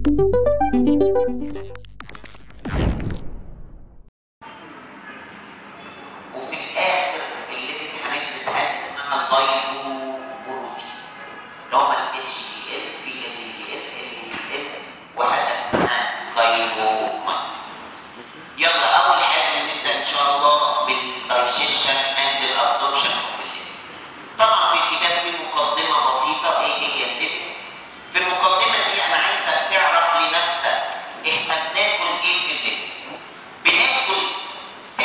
وفي الاخر الليبيد هندرس حاجه اسمها اللايبو بروتينز اللي هم الاتش دي ال في ال دي ال ال دي ال وحاجه اسمها لايبوما يلا اول حاجه نبدا ان شاء الله بالدايجيشن اند الابسوربشن اوف الليبيد طبعا في الكتاب في مقدمه بسيطه ايه هي الليبيد في المقدمه دي انا عايزك تعرف لنفسك احنا بناكل ايه في الليبيد بناكل 99%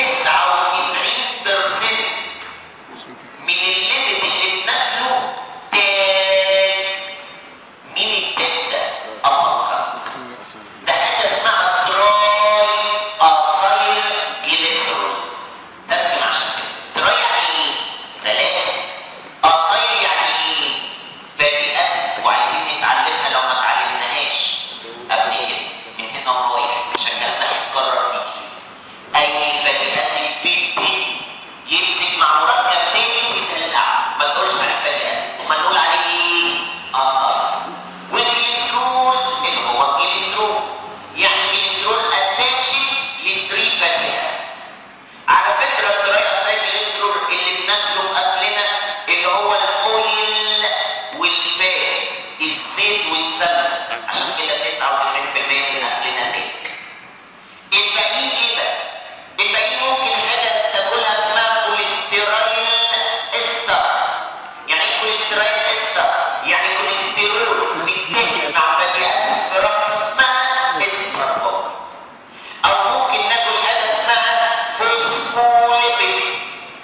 من الليبيد اللي بناكله تاج مين التاج ده؟ افكر ده حاجه اسمها تراي اسايل جليسرول ترجم عشان كده تراي يعني ايه؟ ثلاثه اسايل يعني ايه؟ فاتي اسيد وعايزين نتعلمها لو ما اتعلمناهاش قبل كده من هنا ورايح عشان الكلام ده هيتكرر كتير اي فاتي اسيد في الدنيا يمسك مع مركب تاني يدلع ما تقولش على فاتي اسيد امال نقول عليه ايه؟ اسايل والجليسرول اللي هو الجليسرول يعني الجليسرول اتاتشد لثري فاتي اسيدز على فكره الطريقه اسايل جليسرول اللي بناكله في اكلنا اللي هو الاويل والفات الزيت والسمنه عشان كده 99% من اكلنا تاك الباقيين ايه بقى؟ الباقيين ممكن حاجه تاكلها اسمها كوليسترول استر يعني ايه كوليسترول استر؟ يعني كوليسترول بيتاكل مع فاتي اسيد برغم اسمها استر او ممكن ناكل حاجه اسمها فوسفوليبيد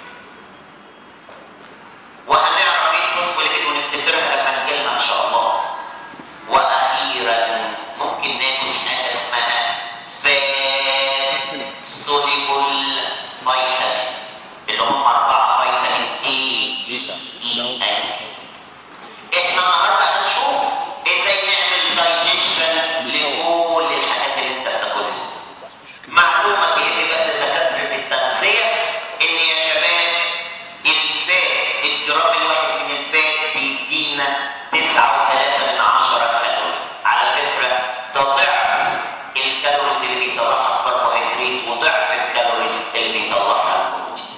وهنعرف ايه الفوسفوليبيد ونفتكرها لما نجيلها ان شاء الله واخيرا ممكن ناكل حاجه اسمها فات سوليبل فيتامينز اللي هم اربعه فيتامين اي دي اي ان احنا النهارده هنشوف ازاي نعمل دايجيشن لكل الحاجات اللي انت بتاكلها معلومه تهم بس دكاتره التغذيه ان يا شباب الفات الجرام الواحد من الفات بيدينا 9.3 من 10 كالوريز على فكره ده ضعف الكالوريز اللي بيطلعها الكربوهيدرات وضعف الكالوريز اللي بيطلعها البروتين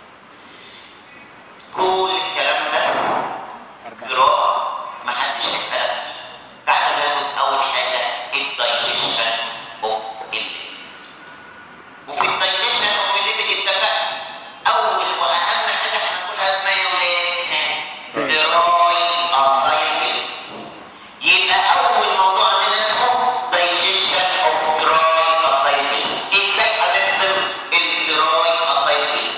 كل الكلام ده جرام محدش هيسالك فيه تعالوا ناخد اول حاجه الدايجيشن اوف الليبيد وفي الدايجيشن اوف الليبيد اتفقنا اول واهم حاجه هناكلها اسمها يا ولاد دراي اسايكلز يبقى اول موضوع عندنا اسمه دايجيشن اوف دراي اسايكلز ازاي هنخدم الدراي اسايكلز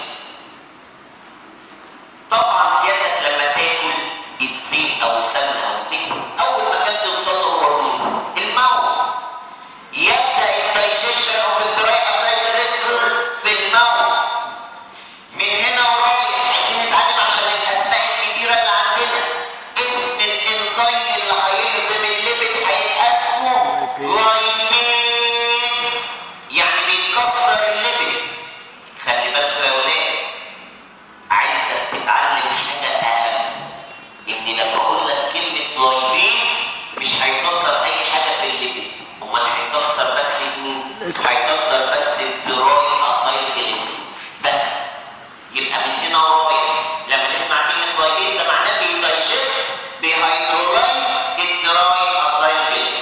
طبعا سيادتك لما تاكل الزيت او السمنه او الدهن اول مكان توصل له هو مين؟ الماوس يبدا الدايجيشن اوف الدراي اسايكلز في الماوس من هنا ورايح عايزين نتعلم عشان الاسماء الكتيره اللي عندنا اسم الانزيم اللي هيهضم الليبيد هيبقى اسمه لايبيز يعني بيكسر الليبيد خلي بالكوا يا ولاد عايزك تتعلم حاجه اهم ان لما اقول لك كلمه لايبيز مش هيكسر اي حاجه في الليبيد امال هيكسر بس مين؟ هيكسر بس الدراي اسايكلين بس يبقى من هنا ورايح لما نسمع كلمه لايبيز ده معناه بيدايجست بيهيدرولايز الدراي اسايكلين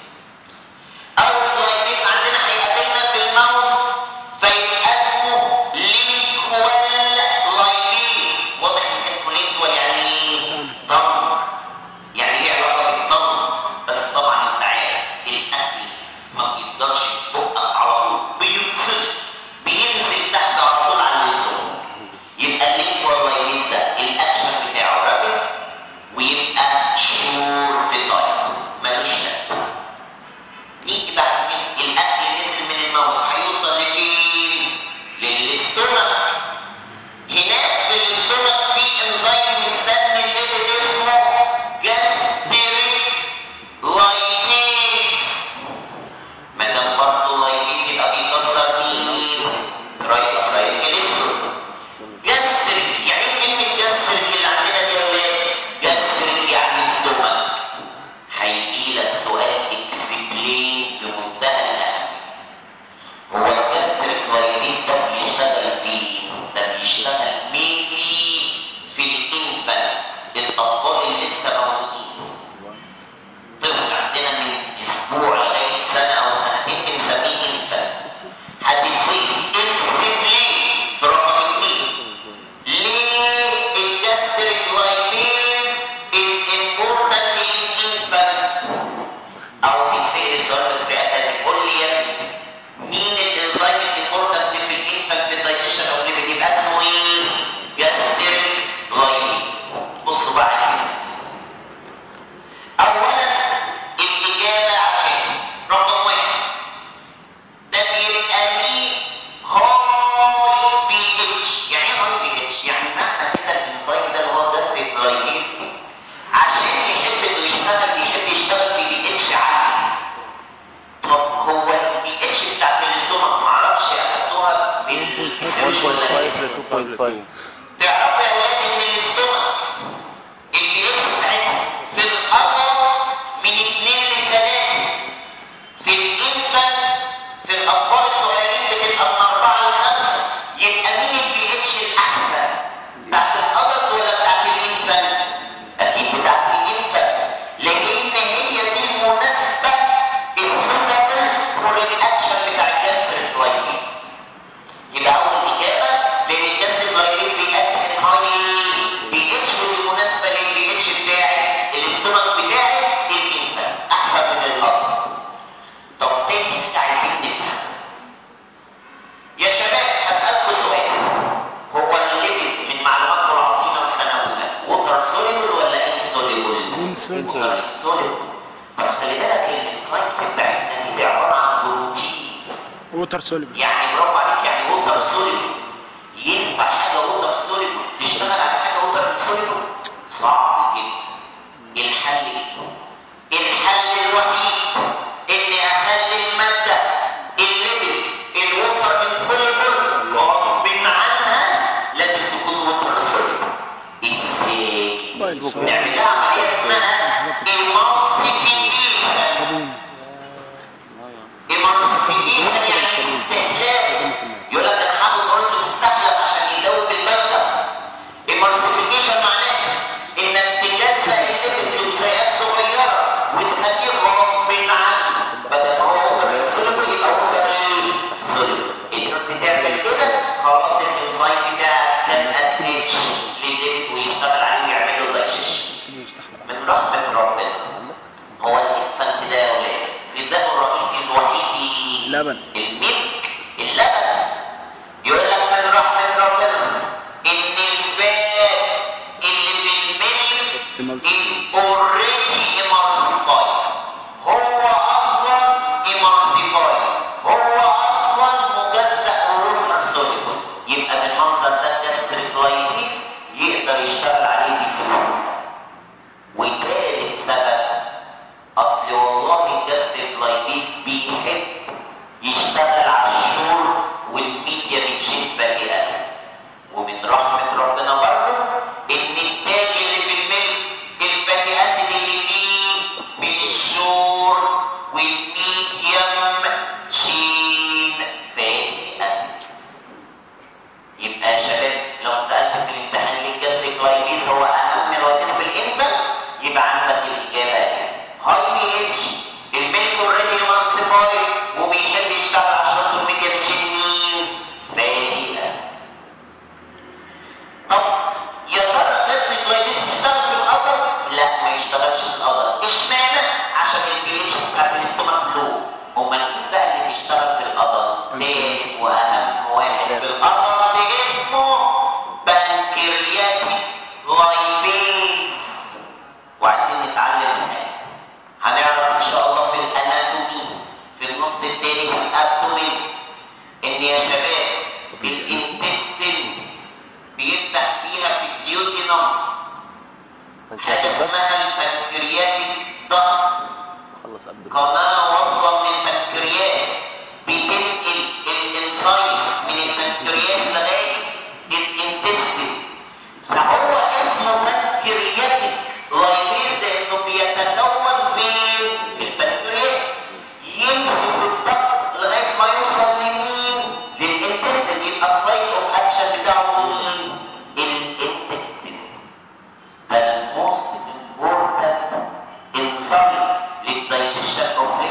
اول لايبيز عندنا هيقابلنا في الماوس فيبقى اسمه لينكوال لايبيز واضح ان اسمه لينكوال يعني ايه؟ ضنك يعني ليه علاقه بالضنك بس طبعا انت عارف الاكل ما بيقدرش يبقى على تعرفوا يا ولاد ان الاستومك البي اتش بتاعتها في الادلت من 2 ل 3 في الانفانت في الاطفال الصغيرين بتبقى من 4 ل 5 يبقى مين البي اتش الاحسن؟ بتاعت الادلت ولا بتاعت الانفانت؟ اكيد بتاعت الانفانت لان هي دي المناسبه السوتابل فور الاكشن بتاع الجاستريكلايتس يبقى اول اجابه لان الجاستريكلايتس بيأكد هاي بي اتش ودي مناسبه للبي اتش بتاعي الاستومك بتاعي الانفانت احسن من الادلت طب تاني حاجه عايزين نفهم يا شباب هسألكم سؤال هو الليبيد من معلوماتكم العظيمه في سنه اولى ووتر سوليبل ولا ان سوليبل؟ Insoluble. سوليبل طب خلي بالك الانسايتس بتاعتنا دي عباره عن بروتينز ووتر سوليبل يعني برافو عليك يعني ووتر سوليبل ينفع حاجه ووتر سوليبل تشتغل على حاجه ووتر سوليبل صعب جدا الحل ايه الحل الوحيد اني اخلي الماده الليبل الووتر انسوليبل غصب عنها لازم تكون ووتر سوليبل ازاي نعمل لها عمليه اسمها emulsification صابون emulsification يعني استهلاك يقول لك انا هاخد قرص مستحلب عشان يدوب الماده emulsification معناها انك تجزأ الليبل لجزيئات صغيره وتخليه غصب عنه بدل ما هو ووتر سوليبل يبقى ووتر ايه؟ سوليبل قدرت تعمل كده خلاص الانزيم بتاعك كان اتريتش للليبل ويشتغل عليه ويعمل له دايجيشن من رحمه ربنا هو الانفانت ده يا ولاد غذاءه الرئيسي الوحيد ايه؟ لبن. الملك اللبن يقول لك من رحمه ربنا ان الفات اللي في الملك Emulsified. is already emulsified هو اصلا emulsified هو اصلا مجزأ ووتر سوليبل يبقى بالمنظر ده الجاستريكلايتس يقدر يشتغل عليه بسهوله وثالث سبب اصل والله الجاستريكلايتس بيحب يشتغل على الشورت والميديا تشين فاتي اسيد ومن رحمه ربنا برضه ان التاج اللي في الملك الفاتي اسيد اللي فيه من الشورت والميديم تشين فاتي اسيد يبقى يا شباب لو سألت في الامتحان ليه الجاستريك لايبيز هو أهم الوظائف الإنفانت يبقى عندك الإجابة اهي هاي بي اتش الميلك اوريدي ايمانسيفايد وبيحب يشتغل على الشرط الميديا تشين مين؟ فاتي أسيد طب يا ترى الجاستريك لايبيز بيشتغل في القدر؟ لا ما يشتغلش في القدر اشمعنى؟ عشان البي اتش بتاع الاستومك لو امال مين بقى اللي بيشتغل في القدر؟ تالت واهم واحد في القدر ده اسمه بنكرياتيك لايبيز وعايزين نتعلم حاجه هنعرف ان شاء الله في الاناتومي في النص التاني في الابدومين ان يا شباب الانتستين بيفتح فيها في الديوتينوم حاجه اسمها البنكرياتيك ضغط خلص قبل قناة واصلة من البنكرياس بتنقل الانسايمز من البنكرياس لغاية الانتستين فهو اسمه بنكرياتيك لايبيز لانه بيتكون فين؟ في البنكرياس يمشي في الضغط لغاية ما يوصل لمين؟ للانتستين يبقى السايت اوف اكشن بتاعه مين؟ الانتستين the most important enzyme للdigestion of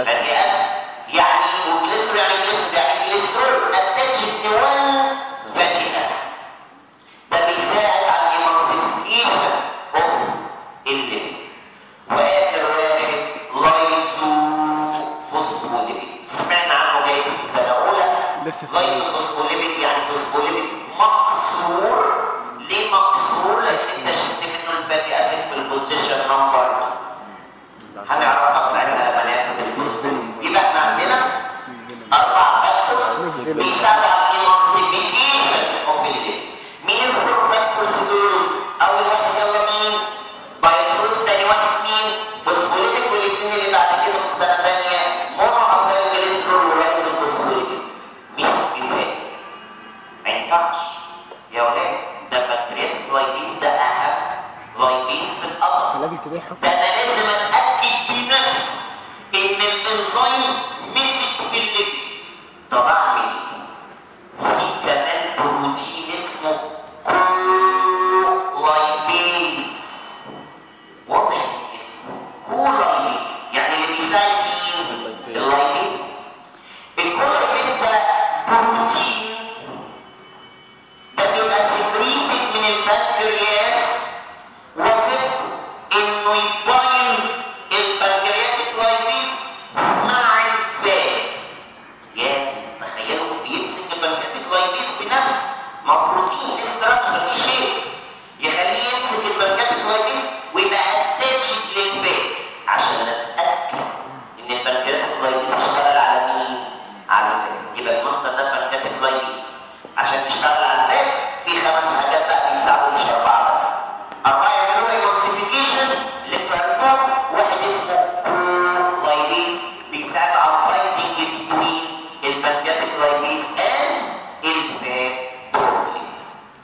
أسيد. فاتي اسيد يعني وجليسرول يعني جليسرول يعني جليسرول اتاتشد لوان فاتي اسيد ده بيساعد على الايمانسيفيكيشن اوف الليبيد واخر واحد لايزو فوسفوليبيد سمعنا عنه جاي في سنه اولى ليثوسايد. لايزو فوسفوليبيد يعني فوسفوليبيد مكسور ليه مكسور؟ لان انت شلت منه الفاتي اسيد في البوزيشن نمبر هنعرفها ساعتها لما ناخد الفوسفوليبيد يبقى احنا عندنا اربع فاكتورز بيساعدوا على الايمانسيفيكيشن اوف الليبيد مين الفور فاكتورز دول؟ اول واحد يلا مين؟ بايسوس تاني واحد مين؟ فوسفوليبيد والاثنين اللي بعد كده في سنه ثانيه مونو اسايل جليسرول ورايزو فوسفوليبيد مش كفايه ما ينفعش يا ولاد ده بكتيريا لايبيز ده اهم لايبيز في القطر لازم تبيعها ده انا لازم اتاكد بنفسي ان الانزيم مسك في الليبيد طب اعمل ايه؟ في كمان بروتين اسمه كولايبيز واضح من اسمه كولايبيز يعني اللي بيساعد مين؟ اللايبيز الكولايبيز ده بروتين ده بيبقى سكريتد من البنكرياس وظيفته انه يباين البنكرياتيك لايبيز مع الفات يا تخيلوا بيمسك البنكرياتيك لايبيز بنفسه ما بروتين استراكشر دي شيء يخليه يمسك البنكرياتيك لايبيز ويبقى اتاتشد للفات عشان نتاكد ان البنكرياتيك لايبيز اشتغل على مين؟ على الفات يبقى المنظر ده البنكرياتيك لايبيز عشان تشتغل على الفات في خمس حاجات بقى بيساعدوا مش اربعه بس اربعه يعملوا ايموسيفيكيشن للكربون واحد اسمه كولايبيز بيساعد على البايندينج بين البنكرياتيك لايبيز اند الفات بروتين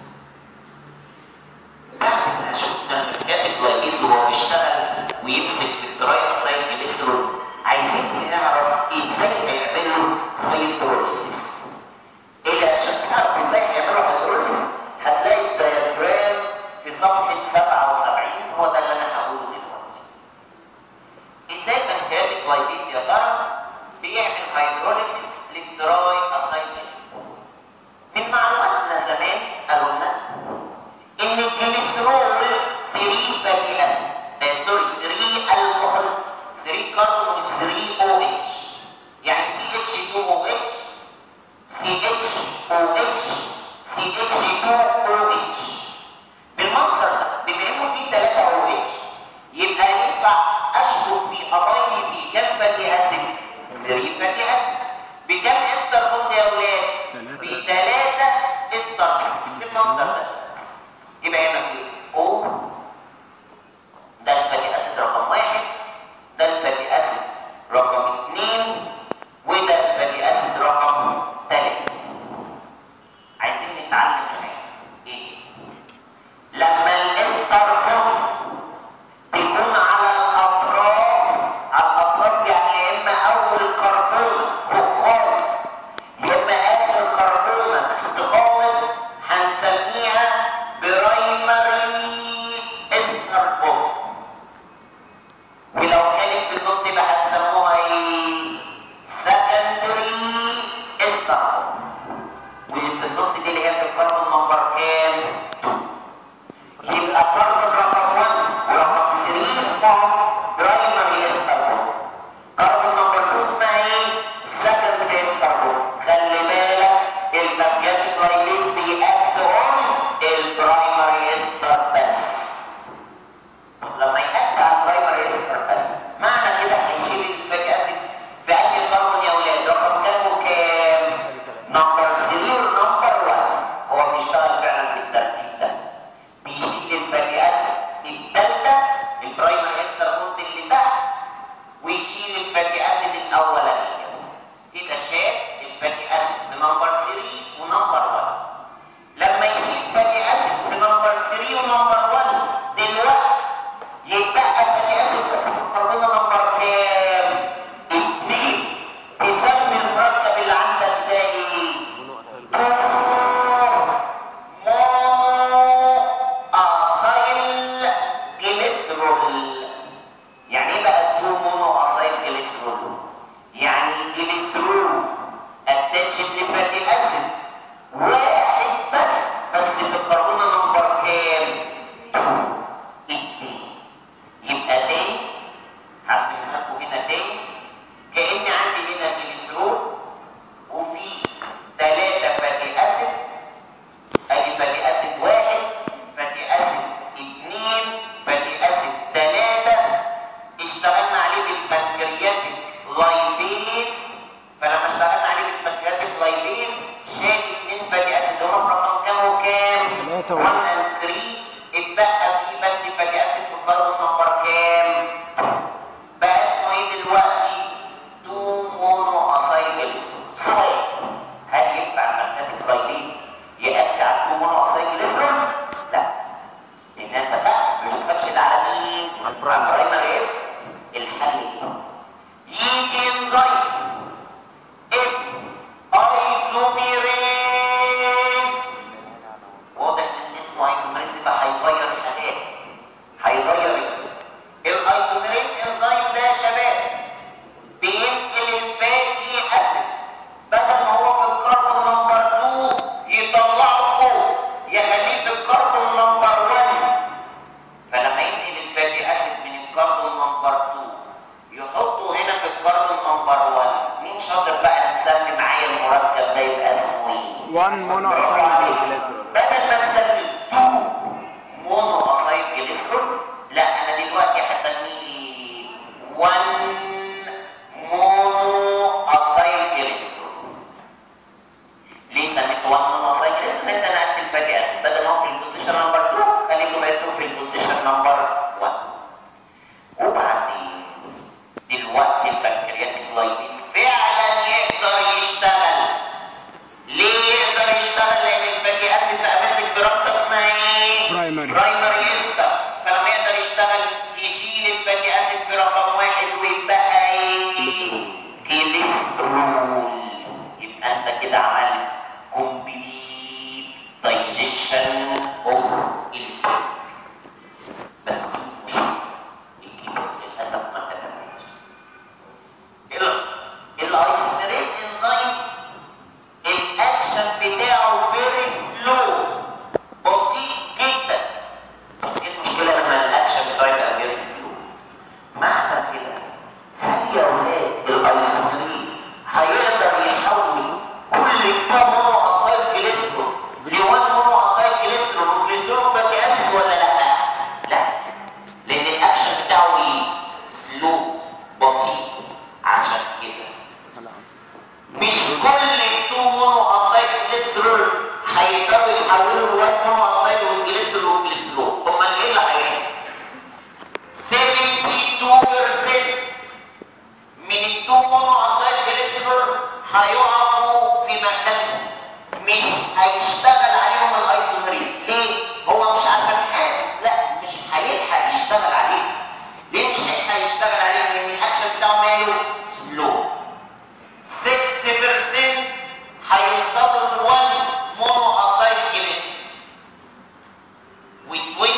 بعد ما شفنا البنكرياتيك لايبيز وهو بيشتغل ويمسك في التراي اسايد جليسرول عايزين نعرف ازاي هيعمل له فايبروليسيس إيه عشان تعرف ازاي هيعملوا هيدروليسيس هتلاقي الدياجرام في صفحة 77 هو ده اللي انا هقوله دلوقتي. ازاي البنكرياتيك لايبيز يا ترى بيعمل هيدروليسيس للدراي اسايتس من معلوماتنا زمان قالوا لنا ان الجليسرول 3 فاتي اسيد آه، سوري 3 الكحول 3 كربون 3 او اتش يعني سي اتش 2 او اتش CHOH CH2OH بالمنظر ده بما انه في 3 OH يبقى ينفع اشبك في اميني في كام فاتي اسيد 3 فاتي اسيد بكام استر بوند يا اولاد تلاتة. بثلاثة استر بوند بالمنظر ده يبقى هنا في O ده الفاتي اسيد رقم واحد ده الفاتي اسيد نمبر 2 يحطوا هنا في الكربون نمبر 1 مين شاطر بقى نسمي معايا المركب ده يبقى اسمه ايه 1 مونو اسايد بدل ما نسميه 2 مونو اسايد جليسرول لا انا دلوقتي هسميه 1 مونو اسايد جليسرول ليه سميت 1 مونو اسايد جليسرول انت نقلت الفاتي اسيد بدل ما هو في البوزيشن نمبر 2 خليته بقيته في البوزيشن نمبر 1 وبعدين دلوقتي البنكرياتيك لايبيز فعلا يقدر يشتغل ليه يقدر يشتغل لان الفاتي اسيد بقى ماسك برابطه اسمها ايه Primary. برايمري يستر فلما يقدر يشتغل يشيل الفاتي اسيد برقم واحد ويبقى ايه كوليسترول يبقى انت كده عملت كومبليت دايجيشن اوف الكيك بس مش الكيك للاسف ما كتبتش الايسوميريز انزيم الاكشن بتاعه فيري سلو بطيء جدا طب ايه المشكله لما الاكشن بتاعه يبقى فيري سلو معنى كده هل يا ولاد الايسوميريز هيقدر يحول كل ده مونو اسايد جليسرول لوان مونو اسايد جليسرول وجليسرول فاتي اسيد ولا لا؟ لا لان الاكشن بتاعه ايه؟ سلو بطيء عشان كده مش كل التو مونو اسايد جليسرول هيقدروا يحولوا لوان مونو اسايد وجليسرول وجليسرول امال ايه اللي هيحصل؟ 72% من التو مونو اسايد جليسرول هيقعوا في مكانهم مش هيشتغل عليهم الايسومريز ليه؟ هو مش عشان حاجه لا مش هيلحق يشتغل عليه ليه مش هيلحق يشتغل عليه؟ لان الاكشن بتاعه ماله سلو 6% هيوصلوا ل 1 مونو اسايد جليسرول و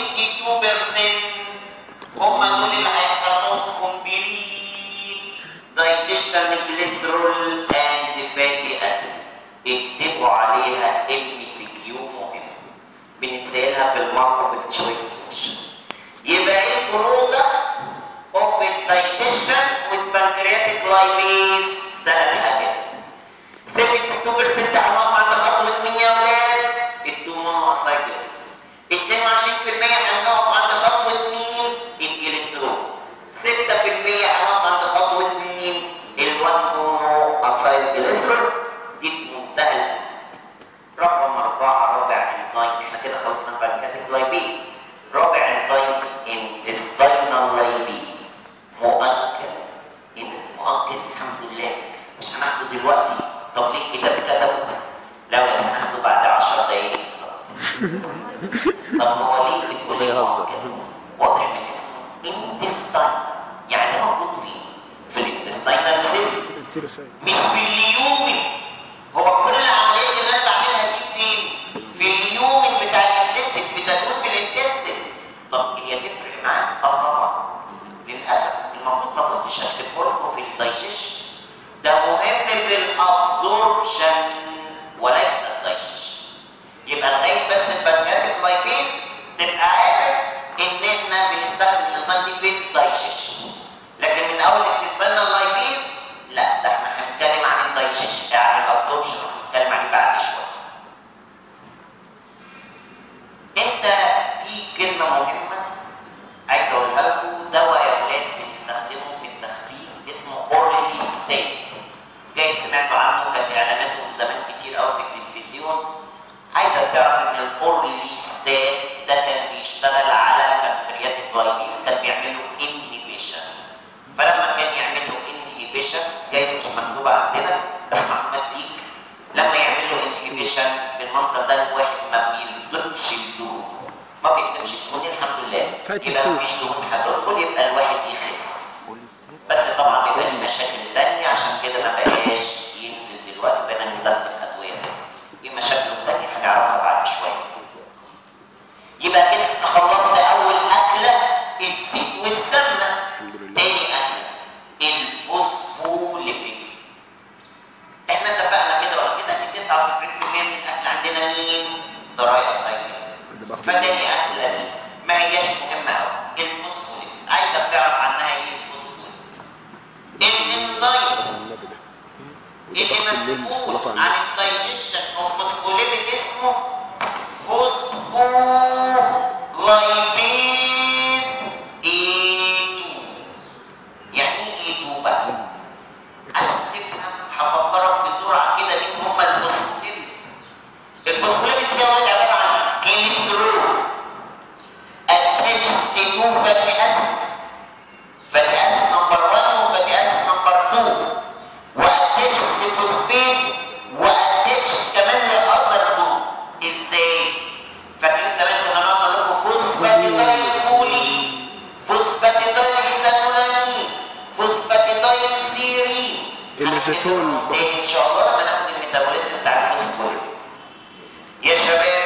22% هم دول اللي هيحصل لهم كومبليت دايجيشن الجليسرول اند فاتي اسيد اكتبوا عليها ام سي كيو مهم بنسالها في المالتيبل تشويس كويشن يبقى ايه البرودة اوف الدايجيشن والبنكرياتيك لايبيز ثلاث حاجات 72% هنقف عند خطوة مين يا ولاد؟ التو مونو اسايدس 22% هنقف عند خطوة مين؟ الجليسرول 6% هنقف عند خطوة مين؟ الوان مونو اسايد جليسرول دي في منتهى رقم أربعة رابع انزيم احنا كده خلصنا البنكاتيك لايبيز رابع انزيم انتستينال لايبيز مؤكد ايه ده؟ مؤكد الحمد لله مش هناخده دلوقتي طب ليه كده اتكتب؟ لا ولا هناخده بعد 10 دقايق بالظبط طب هو ليه بتقول لي بيهزر. مؤكد؟ واضح من اسمه انتستين يعني موجود فين؟ في الانتستينال سيل التيروسايد مش في اليومن هو كل العمليات اللي انا بعملها دي فين؟ في اليومن بتاع الانتستين في تدوير في الانتستين طب هي تفرق معاك؟ اه طبعا للاسف المفروض ما كنتش اكتبه لكم في الدايجيشن ده مهم في الابزوربشن وليس الدايجيشن يبقى لغايه بس البنكاتيك لايبيز تبقى عارف ان احنا بنستخدم النظام دي في الدايجيشن لكن من اول الانتستينال لايبيز لا ده احنا هنتكلم عن الدايجيشن عن الابزوربشن هنتكلم عليه بعد شويه انت في كلمه مهمه عايز اقولها لكم دواء يا ولاد بنستخدمه في التخسيس اسمه اورلي ستيت جاي سمعتوا عنه كانت اعلاناتهم زمان كتير قوي في التلفزيون عايزك تعرف ان الاورلي ستيت ده كان بيشتغل على بنكرياتيك لايبيز كان بيعمل له انهيبيشن فلما كان يعمل له انهيبيشن جايز مش مكتوبه عندنا بس معلومات ليك لما يعمل له انهيبيشن بالمنظر ده الواحد ما بيلضمش الدهون ما بيكتبش الدهون الحمد لله فات يبقى ستون. مفيش دهون هتدخل يبقى الواحد يخس بس طبعا بيبقى ليه مشاكل تانية عشان كده ما بقاش ينزل دلوقتي بقينا نستخدم ادويه تانية. دي مشاكل تانية هنعرفها بعد شويه يبقى كده احنا خلصنا اول اكله الزيت والسمنه الحمد لله. تاني اكله الفوسفوليبيد احنا اتفقنا كده ولا كده ان 99% من الاكل عندنا مين؟ دراي اسايدس اللي باخده فتاني اكله دي ما هياش مهمه قوي الفوسفوليبيد عايزك تعرف عنها اللي مسؤول عن الدايجيشن اوف فوسفوليبيد اسمه فوسفولايبيز A2 يعني ايه A2 بقى؟ عشان تفهم هفكرك بسرعه كده مين هم الفوسفوليبيد الفوسفوليبيد ده ولد عباره عن كوليسترول attached to two fatty acids fatty acid number 1 وfatty acid number 2 واتاتشد لفوسفين واتاتشد كمان لاذر جروب ازاي؟ فاكرين زمان كنا نقعد نقول لكم فوسفاتيدايل كولين فوسفاتيدايل ايثانولامين فوسفاتيدايل سيرين الإيزيتون بقى. ان شاء الله لما ناخد الميتابوليزم بتاع الفوسفور يا شباب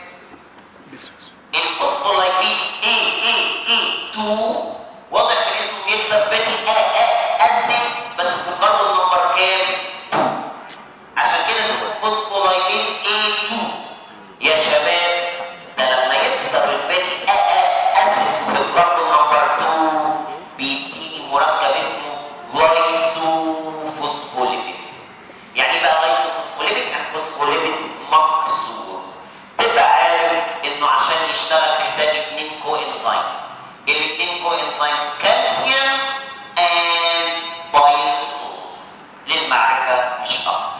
الفوسفولايبيز A A A 2 واضح من اسمه بيكسب باتي A A اسيد بس في الكربون نمبر كام؟ عشان كده اسمه فوسفولايبيز A 2 يا شباب ده لما يكسر الفاتي A A اسيد في الكربون نمبر 2 بيديني مركب اسمه لايزوفوسفوليبيد يعني إيه بقى لايزوفوسفوليبيد يعني فوسفوليبيد مكسور تبقى عارف انه عشان يشتغل محتاج اتنين كو انزيمز الاتنين كو انزيمز كالسيوم اند بايل سولز للمعرفه مش اكتر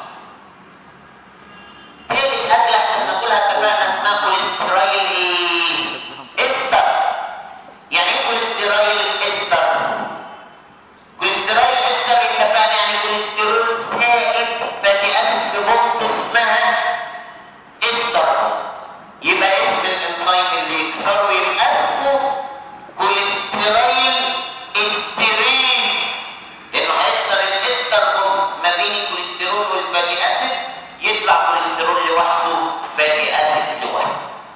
تالت اكله احنا بناكلها اتفقنا اسمها كوليسترايل ايه؟ استر يعني ايه كوليسترايل استر؟ كوليسترول استر اتفقنا يعني كوليسترول زائد فاتي اسيد ببونت اسمها استر يبقى اسم الانزيم اللي يكسره يبقى اسمه كوليسترول استريز لانه هيكسر الاستر بوند ما بين الكوليسترول والفاتي اسيد يطلع كوليسترول لوحده فاتي اسيد لوحده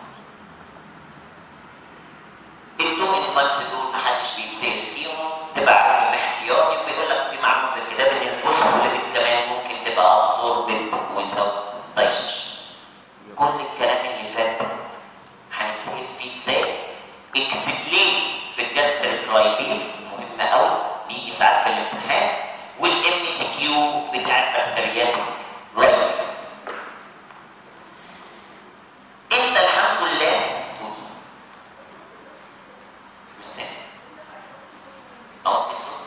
التو انزيمز دول محدش بيتسال فيهم تبقى عارفهم احتياطي وبيقول لك في معلومه في الكتاب ان الفوسفوليبيد كمان ممكن تبقى ابسوربد ويزاوت دايجيشن كل الكلام اللي فات ده هنتسال فيه ازاي اكسبلين في الجاستريك رايبيز مهمه قوي بيجي ساعات في الامتحان والام سي كيو بتاع البكتيريات رايبيز انت الحمد لله بالسنة أو الصوت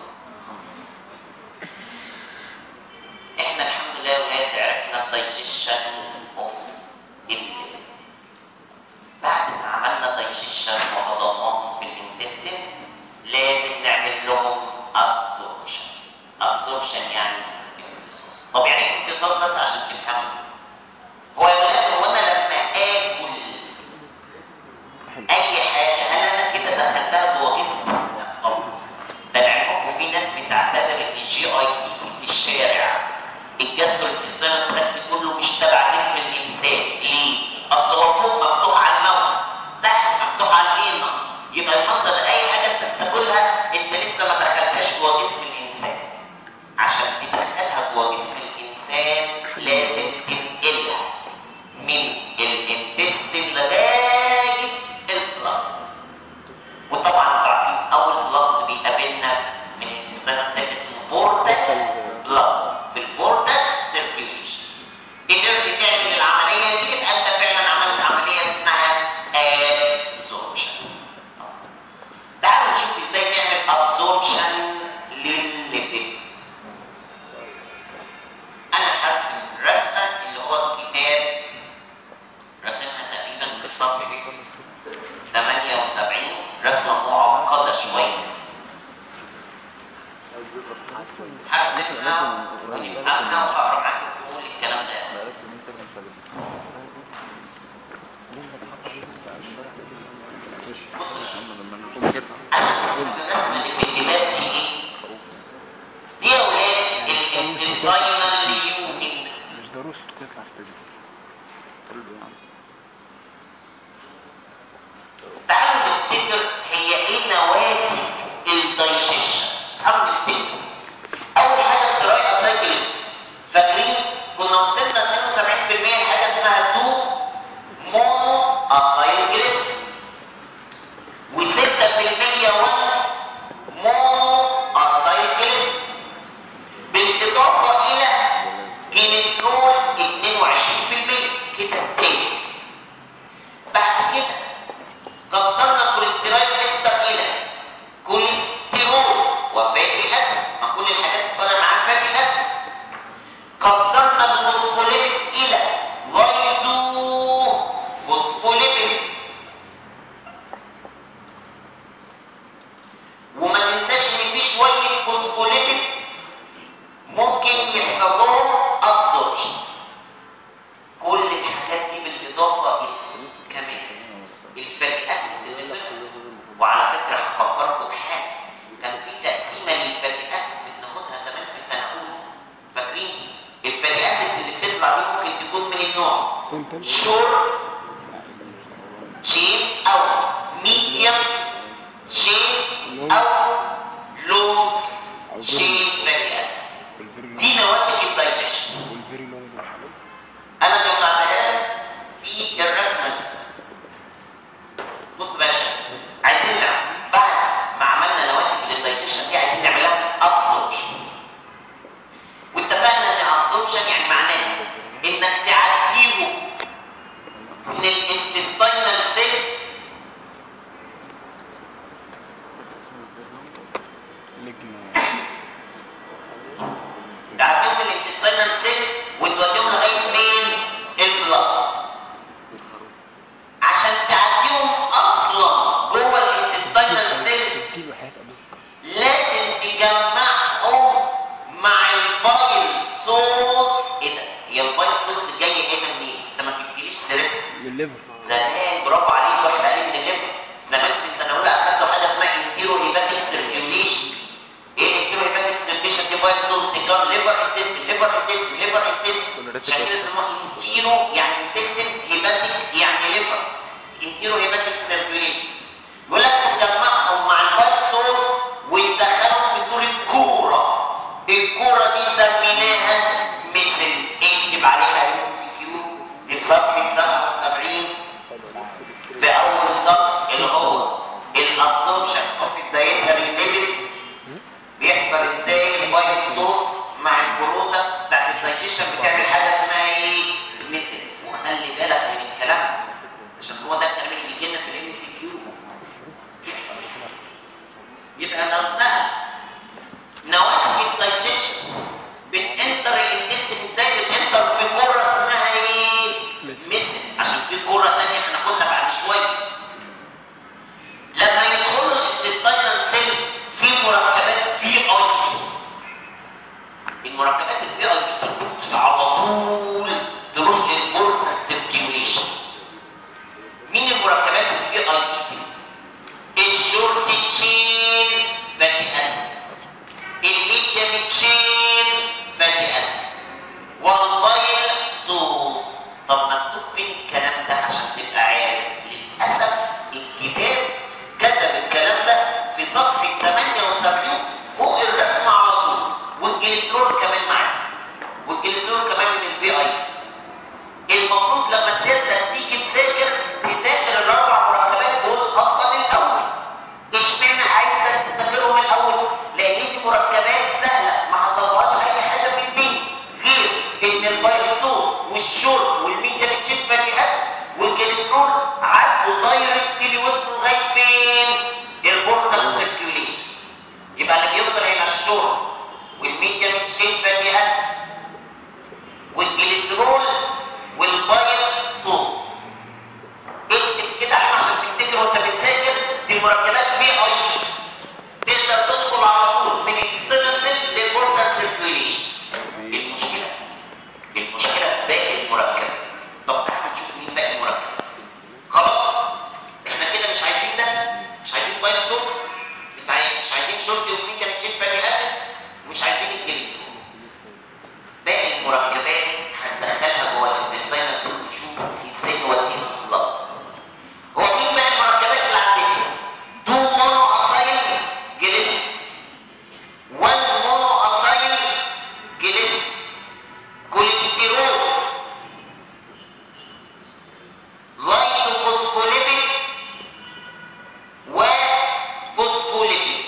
احنا الحمد لله يا ولاد عرفنا الدايجيشن اوف الليبيد بعد ما عملنا دايجيشن وهضمناهم في الانتستين لازم نعمل لهم ابسوربشن ابسوربشن يعني امتصاص طب يعني ايه امتصاص بس عشان تفهموا هو يا ولاد هو انا لما اكل اي حاجه هل انا كده دخلتها جوه جسمي؟ لا طبعا ده لعلمكم في ناس بتعتبر ان الجي اي تي في الشارع الجاستروانتستينال تراكت كله مش تبع جسم الانسان ليه؟ اصل هو فوق مفتوح على الماوس تحت مفتوح على الانس يبقى المنظر ده اي حاجه انت بتاكلها انت لسه ما دخلتهاش جوه جسم الانسان عشان تدخلها جوه جسم الانسان لازم تنقلها من الانتستين لغايه البلد وطبعا انتوا عارفين اول بلد بيقابلنا من الانتستين سيل اسمه بورتال بلد في البورتال سيركيوليشن قدرت تعمل العمليه دي يبقى انت فعلا عملت عمليه اسمها ابسوربشن تعالوا نشوف ازاي نعمل ابسوربشن للليبيد انا هرسم الرسمه اللي هو الكتاب رسمها تقريبا في صفحه 78 رسمه معقده شويه هرسمها ونفهمها وهقرا معاكم كل الكلام ده انا الرسمه اللي في الكتاب دي ايه؟ دي يا ولاد الانتستاينال ليومين مش ضروري صوتك يطلع في التسجيل قول له يعني تعالوا نفتكر هي ايه نواتج الدايجيشن تعالوا نفتكر اول حاجه التراي اسايكلس فاكرين كنا وصلنا 72% لحاجه اسمها 2 مونو اسايل جليسين و6% 1 مونو اسايل جليسين بالاضافه ممكن يحصل لهم ابزوربشن كل الحاجات دي بالاضافه الى كمان الفاتي اسيدز اللي طلعوا وعلى فكره هفكركم بحاجه كان في تقسيمه للفاتي اسيدز بناخدها زمان في سنه اولى فاكرين الفاتي اسيدز اللي بتطلع دي ممكن تكون من النوع سمبل شورت شين او ميديوم شين او لونج شين فاتي اسيد والفيري دي نواتج الدايجيشن لونج والفيري لونج انا جمعتها لك في الرسمه دي بص يا باشا عايزين نعمل بعد ما عملنا نواتج للدايجيشن دي عايزين نعملها ابسوربشن واتفقنا ان ابسوربشن يعني معناه انك تعديهم من الانتستينال سيل لجنة تعديهم من الانتستينال سيل وتوديهم لغايه فين؟ البلاد عشان تعديهم اصلا جوه الانتستينال سيل تسجيل وحياة أبوك لازم تجمعهم مع البايل سولز ايه ده؟ هي البايل سولز جايه هنا منين؟ انت ما بتجيليش سيرتها من الليفر زمان برافو عليك واحد قال لي من الليفر زمان في السنه اولى اخدتوا حاجه اسمها انتيرو هيباتيك سيركيوليشن ايه الانتيرو هيباتيك سيركيوليشن دي بايل سولز دي كام ليفر انتستين ليفر انتستين ليفر انتستين عشان كده اسمها انتيرو يعني انتستين هيباتيك يعني ليفر انتيرو هيباتيك سيركيوليشن يقول لك تجمعهم مع الوايت سولز وتدخلهم في صوره كوره الكوره دي سميناها مثل اكتب عليها ام سي كيو في صفحه 77 في اول سطر اللي هو الابسوربشن اوف الدايتري ليفل بيحصل ازاي الوايت سولز مع البرودكتس بتاعت الدايجيشن بتعمل حاجه اسمها ايه؟ مثل وخلي بالك من الكلام عشان هو ده الكلام اللي بيجي لنا في الام سي كيو يبقى لو سهل نواتج الدايجيشن بتنتر الانتستين ازاي بتنتر في كره اسمها ايه؟ مثل. مثل عشان في كره ثانيه هناخدها بعد شويه لما يدخلوا الانتستينال سيل في مركبات في اي بي المركبات الفي اي بي تمشي على طول تروح للبورتال سيركيوليشن مين المركبات الفي اي بي الشورت تشين فاتي اسيد الميديم تشين فاتي اسيد والبايل سولت طب مكتوب فين الكلام ده عشان تبقى عارف للاسف الكتاب كتب الكلام ده في صفحه 78 فوق الرسم على طول والجليسرول كمان معاه والجليسرول كمان من البي اي المفروض لما سيادتك تيجي تذاكر تذاكر الاربع مركبات دول اصلا الاول اشمعنى عايزك تذاكرهم الاول لان دي مركبات سهله ما حصلهاش اي حاجه في الدنيا غير ان البايلسوز والشورت والميديم تشيب فاتي اسيد والكوليسترول عدوا دايركتلي وصلوا لغايه فين؟ البورتال سيركيوليشن يبقى اللي بيوصل الى الشورت والميديم تشيب فاتي اسيد والجليسرول والبايل سولز اكتب كده عليهم عشان تفتكر وانت بتذاكر دي مركبات في اي بي تقدر تدخل على طول من الاكسترنال سيل للبورتال سيركيوليشن المشكله المشكله في باقي المركبات طب تعالى نشوف مين باقي المركب خلاص احنا كده مش عايزين ده مش عايزين بايل سولز مش عايزين مش عايزين شورت وميكا تشيب فاتي اسيد ومش عايزين الجليسرول باقي المركبات هندخلها جوه الانتستينال سيل ونشوف ازاي نوديها في البلد هو مين بقى المركبات اللي عندنا؟ دو مونو اسايل جليسين 1 مونو اسايل جليسين كوليسترول لايسوفوسفوليبيد وفوسفوليبيد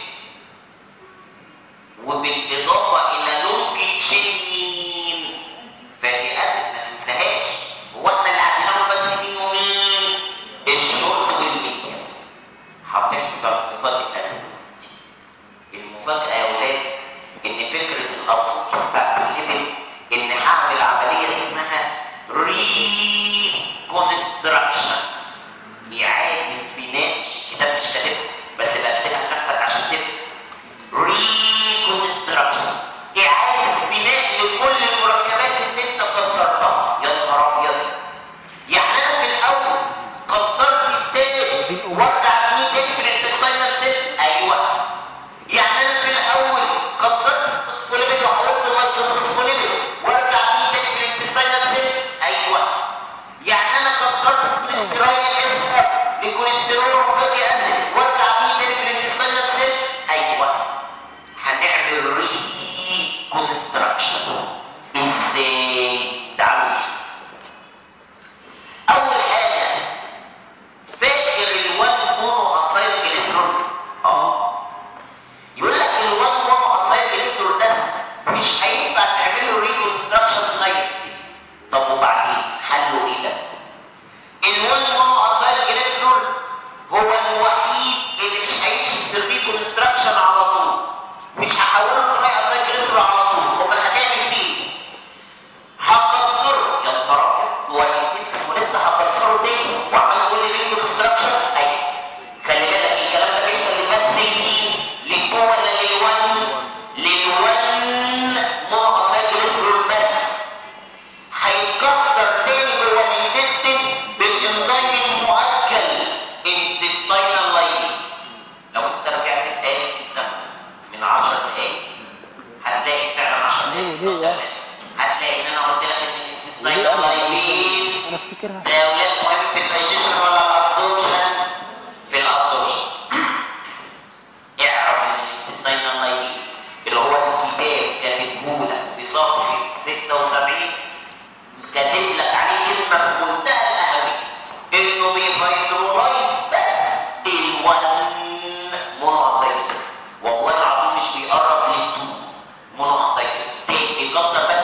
وبالاضافه الى لونج تشينين فاتي اسيد ما تنساهاش هو احنا اللي عندنا بس مين ومين الشورت والميديم هتحصل مفاجاه المفاجاه يا ولاد ان فكره الابسط بتاعت الليفل ان هعمل عمليه اسمها ريكونستراكشن اعاده بناء مش الكتاب مش كاتبها بس بكتبها لنفسك عشان تفهم ريكونستراكشن اعاده بناء دقايق هتلاقي فعلا 10 دقايق ليه- ليه يعني؟ هتلاقي ان انا قلت لك ان الانتستاينال لايبيز انا افتكرها ده يا ولاد مهم في الدايجيشن ولا الابسوربشن؟ في الابسوربشن. اعرف ان الانتستينال لايبيز اللي هو الكتاب كاتبه لك في صفحه 76 كاتب لك عليه كلمه بمنتهى الاهميه انه بيهيدرولايز بس الوان مونوسايتس والله العظيم مش بيقرب للتو مونوسايتس تاني بيكسر بس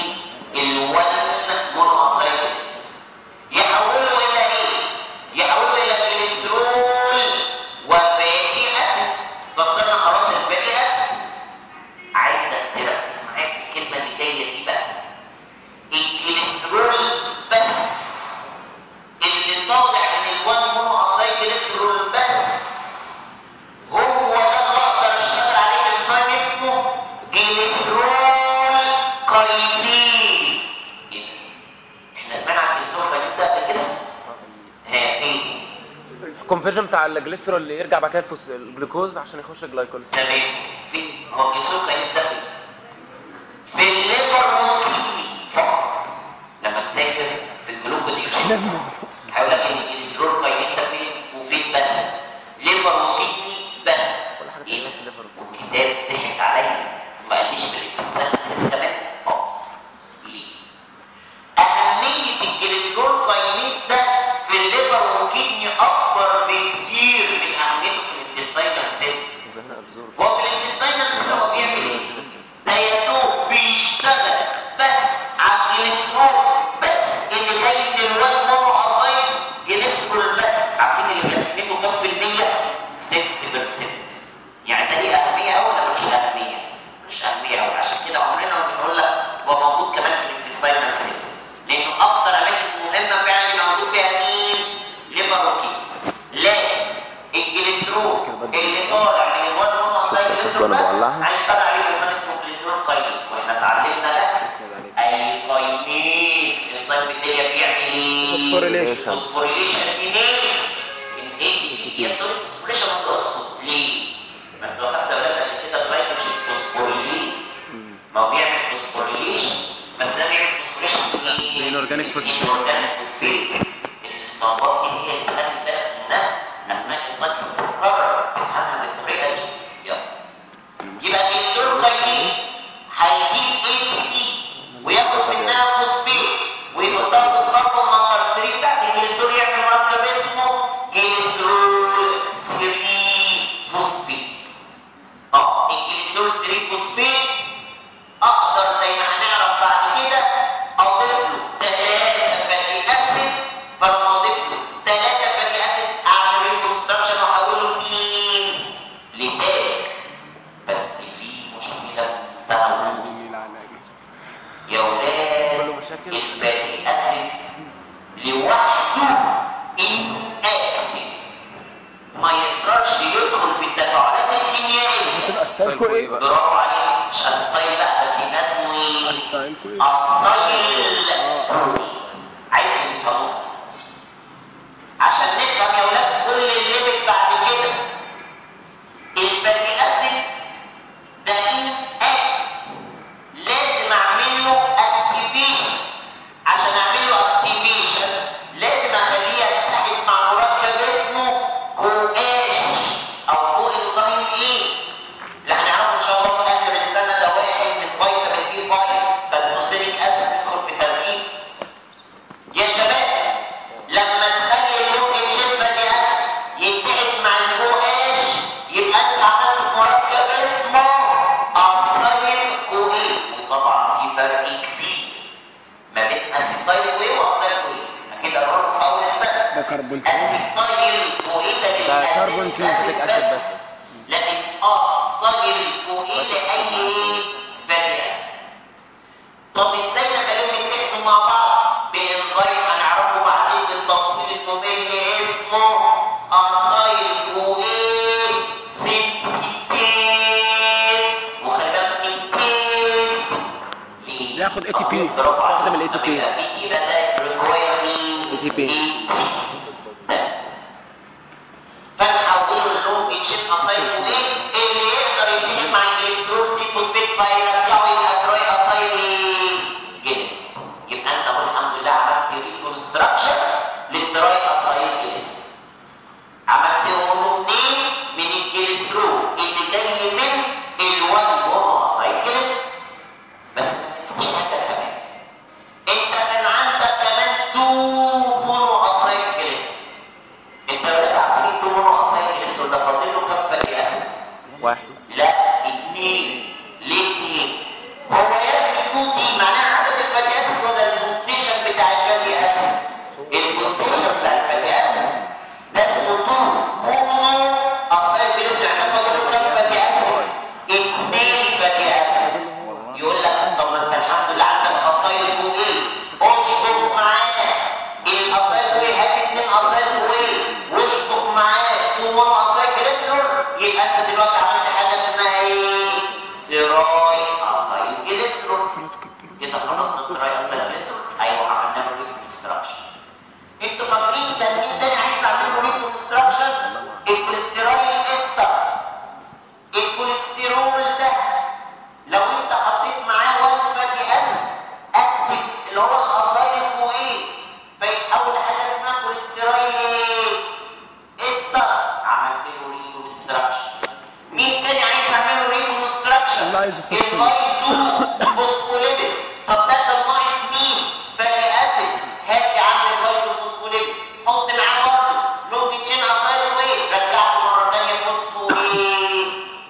الوان مونوسايتس يحوله الى ايه؟ يحوله الى كوليسترول وفاتي اسيد كسرنا خلاص الفاتي اسيد عايزك تركز معايا في الكلمه اللي جايه دي بقى الكوليسترول بس اللي طالع من الوان مونو اسايد كوليسترول بس هو ده اللي اقدر اشتغل عليه انزيم اسمه جليسرول كاينيز ايه ده؟ احنا سمعنا عن جليسرول كاينيز ده قبل كده؟ ها فين؟ الكونفرجن بتاع الجليسرول اللي يرجع بعد كده الفوس- الجلوكوز عشان يخش الجلايكوليز تمام فين؟ هو جليسرول كاينيز ده فين؟ في الليفر ممكن فقط لما تذاكر في الجلوكوديوجين هقول لك ان الجليسرول كاينيز ده فين وفين بس ليفر وكدني بس كل حاجه ايه تقريبا في الليفر الكتاب ضحك عليا وما قاليش بالانتستان كمان اه ليه؟ أهمية الجليسرول كاينيز ده في الليفر والكدني أكبر بكتير من أهميته في الانتستينال سيل زي ما ابزورب هو في الانتستينال سيل هو بيعمل إيه؟ ده يا دوب بيشتغل بس على الجليسرول بس اللي جاي من الواد مونو أصايل جليسرول بس عارفين اللي كان نسبته كام في المية؟ 6% يعني ده ليه أهمية أوي ولا ملوش أهمية؟ ملوش أهمية أوي عشان كده عمرنا ما بنقول لك هو موجود كمان في الانتستينال سيل لأنه أكتر أماكن مهمة فعلا اللي موجود فيها مين؟ ليفر وكيد لكن الجليسرول اللي طالع من الواد مونو أصايل شوف جليسرول أنا بس بولعها. هنشتغل عليه بنظام اسمه جليسرول كاينيز واحنا اتعلمنا ده اسند عليك اي كاينيز الانسان الدنيا بيعمل ايه؟ فوسفوريليشن. فوسفوريليشن منين؟ من اي تي بي هي بتقول فوسفوريليشن من تسقط ليه؟ ما انت واخدت بالك قبل كده جلايكوجين فوسفوريليز ما هو بيعمل فوسفوريليشن بس ده بيعمل فوسفوريليشن منين؟ Inorganic phosphate. الاورجانيك فوسفيت الاستنباط دي هي اللي خدت بالك منها اسماء انزايمز بتتكرر تفهمها بالطريقه دي يلا يبقى الجليسرول كاينيز هيجيب اي تي بي وياخد منها فوسفيت ويحطها في الكربون نمبر 3 بتاعت الجليسرول يعمل مركب اسمه جليسرول 3 فوسفيت اه الجليسرول 3 فوسفيت اقدر زي ما هنعرف بعد كده اضيف له ثلاثه فاتي اسيد فلما اضيف له ثلاثه فاتي اسيد اعمل ريكونستراكشن واحوله لمين؟ لتاج بس في مشكله منتهى يا ولاد كله مشاكل؟ الفاتي اسيد لوحده inactive ما يقدرش يدخل في التفاعلات الكيميائيه تبقى السالكو ايه بقى برافو عليك مش اسطيل بقى بس يبقى اسمه ايه؟ استايلكو ايه اصيل عايز تفهموها عشان نفهم يا ولاد كل الليفل بعد كده الفاتي اسيد ده ان لازم اعمل له اكتيفيشن عشان اعمل له اكتيفيشن لازم اخليه يتحد مع مركب اسمه كواش او كو انزيم ايه اللي هنعرفه ان شاء الله في اخر السنه ده واحد من فيتامين بي 5 بنوسيليك اسيد بيدخل في تركيب يا شباب لما تخلي اللوكين شيب فاتي اسيد يتحد مع الكو اش يبقى انت عملت مركب اسمه اصيل كو ايه وطبعا في فرق كبير ما بين اسيتايل كو ايه واصيل كو ايه اكيد قررت في اول السنه ده كربون اسيتايل كو ايه ده ده للأسيد كربون تنسيك أسيد بس. لكن اصيل كو ايه لاي فاتي اسيد طب ازاي نخليهم يتحدوا مع بعض بانزيم هنعرفه بعدين بالتفصيل الممل اسمه اصايل كويه سينسيتيز وخلي بالك من تيز ليه؟ ياخد ATP. برافو عليك. يستخدم ال ATP. لما يبقى في يبقى ده ريكواير مين؟ ATP. ده. فنحوله للون بيتشيب اصايل كويه اللي يقدر يتحد مع الجليسرول فيرجعوا يبقى تراي اسايل جلس يبقى انت اهو الحمد لله عملت ريكونستراكشن للتراي اسايل جلس عملته منين؟ من الجليسرول اللي جاي من الوان مونو اسايل جلس بس ما تنساش حاجه كمان انت كان عندك كمان تو مونو اسايل جلس انت لو عارفين تو مونو اسايل جلس ده فاضل له كام فاتي اسيد واحد لا اثنين ليه اثنين هو يبني توتي معناها عدد الفاتي اسيد ولا البوستيشن بتاع الفاتي اسيد البوستيشن بتاع الفاتي اسيد ده اسمه تو مونو اسايد جلس يعني فاضل له كام فاتي اسيد اثنين فاتي اسيد يقول لك طب ما انت الحمد لله عندك اصايل جو ايه اشبك معاه الاصايل جو ايه هات اتنين اصايل جو ايه واشبك معاه تو مونو اصايل جليسرول يبقى انت دلوقتي عملت حاجه اسمها ايه تراي اصايل جليسرول كده خلصنا التراي اصايل جليسرول ايوه عملنا له ريكونستراكشن انتوا فاكرين ده مين تاني عايز اعمل له ريكونستراكشن الكوليسترول استر الكوليسترول ده لو انت حطيت معاه وان فاتي اسيد اكتب اللي هو الاصايل ايه فيتحول لحاجه اسمها كوليسترول ايه استر عملت له ريكونستراكشن مين تاني عايز اعمل له ريكونستراكشن اللايزوفوسفوليبيد. اللايزوفوسفوليبيد طب ده كان ناقص مين فاتي اسيد هات يا عم اللايزوفوسفوليبيد حط معاه برضه لونج تشين اصايل ايه رجعته مره ثانيه فوسفو ايه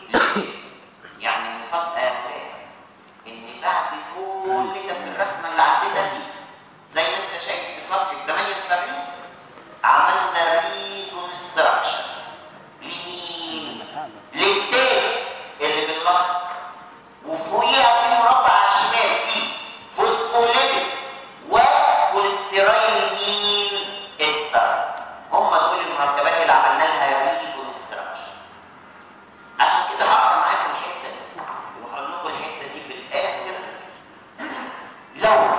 يعني المفاجاه يا ولاد ان بعد كل ده في الرسمه اللي عندنا دي زي ما انت شايف في صفحه 78 عملنا ريكونستراكشن لمين؟ للتاني اللي بالمصر وفوقيها في مربع على الشمال في فوسفوليبيد وكوليسترول مين؟ استر هم دول المركبات اللي عملنا لها ريكونستراكشن عشان كده هقرا معاكم الحته دي وهقول لكم الحته دي في الاخر لو